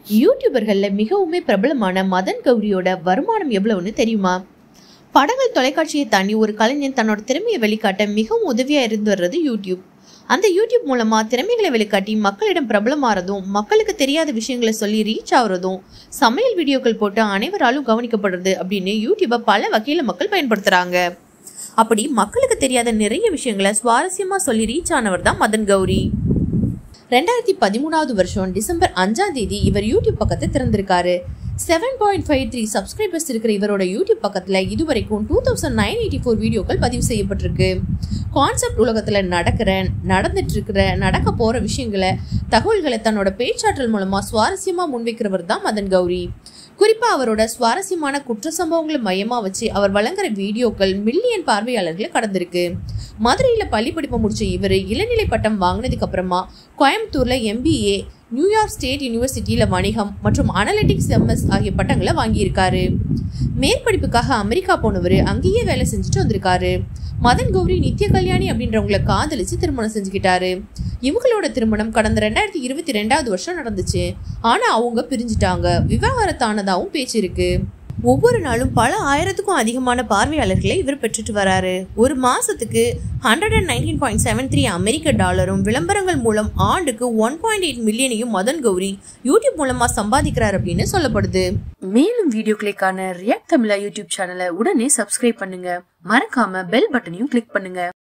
யூடியூபர்கள்ல மிகவுமே பிரபலமான மதன் கௌரியோட வருமானம் எவ்வளவுன்னு தெரியுமா படங்கள் தொலைக்காட்சியை தாண்டி ஒரு கலைஞன் தன்னோட திறமையை வெளிக்காட்ட மிகவும் உதவியா இருந்து வர்றது யூடியூப் அந்த யூடியூப் மூலமா திறமைகளை வெளிக்காட்டி மக்களிடம் பிரபலமாறதும் மக்களுக்கு தெரியாத விஷயங்களை சொல்லி ரீச் ஆகுறதும் சமையல் வீடியோக்கள் போட்டு அனைவராலும் கவனிக்கப்படுறது அப்படின்னு யூடியூபை பல வகையில மக்கள் பயன்படுத்துறாங்க அப்படி மக்களுக்கு தெரியாத நிறைய விஷயங்களை சுவாரஸ்யமா சொல்லி ரீச் ஆனவர் தான் மதன் கௌரி ரெண்டாயிரத்தி பதிமூணாவது வருஷம் டிசம்பர் அஞ்சாம் தேதி இவர் யூடியூப் பக்கத்தை திறந்திருக்காரு seven point five three subscribers இருக்கிற இவரோட யூடியூப் பக்கத்தில் இதுவரைக்கும் two thousand nine eighty four வீடியோக்கள் பதிவு செய்யப்பட்டிருக்கு கான்செப்ட் உலகத்தில் நடக்கிற நடந்துட்டு இருக்கிற நடக்க போகிற விஷயங்களை தகவல்களை தன்னோட பேச்சாற்றல் மூலமாக சுவாரஸ்யமாக முன்வைக்கிறவர் தான் மதன் கௌரி குறிப்பாக அவரோட சுவாரஸ்யமான குற்ற சம்பவங்களை மையமாக வச்சு அவர் வழங்குற வீடியோக்கள் மில்லியன் பார்வையாளர்களை கடந்திருக்கு மதுரையில் பள்ளி படிப்பை முடிச்ச இவர் இளநிலை பட்டம் வாங்கினதுக்கு அப்புறமா கோயம்புத்தூர்ல எம்பிஏ நியூயார்க் ஸ்டேட் யூனிவர்சிட்டியில வணிகம் மற்றும் அனலிட்டிக்ஸ் எம்எஸ் ஆகிய பட்டங்களை வாங்கியிருக்காரு மேற்படிப்புக்காக அமெரிக்கா போனவர் அங்கேயே வேலை செஞ்சுட்டு வந்திருக்காரு மதன் கௌரி நித்ய கல்யாணி அப்படின்றவங்கள காதலிச்சு திருமணம் செஞ்சுக்கிட்டாரு இவங்களோட திருமணம் கடந்த ரெண்டாயிரத்தி இருபத்தி ரெண்டாவது வருஷம் நடந்துச்சு ஆனா அவங்க பிரிஞ்சுட்டாங்க விவாகரத்தானதாவும் பேச்சு இருக்கு ஒவ்வொரு நாளும் பல ஆயிரத்துக்கும் அதிகமான பார்வையாளர்களை இவர் பெற்றுட்டு வராரு ஒரு மாசத்துக்கு hundred and nineteen point seven three அமெரிக்க டாலரும் விளம்பரங்கள் மூலம் ஆண்டுக்கு ஒன் பாயிண்ட் எயிட் மில்லியனையும் மதன் கௌரி யூடியூப் மூலமா சம்பாதிக்கிறார் அப்படின்னு சொல்லப்படுது மேலும் வீடியோக்களுக்கான ரியாக்ட் தமிழா யூடியூப் சேனலை உடனே சப்ஸ்கிரைப் பண்ணுங்க மறக்காம பெல் பட்டனையும் கிளிக் பண்ணுங்க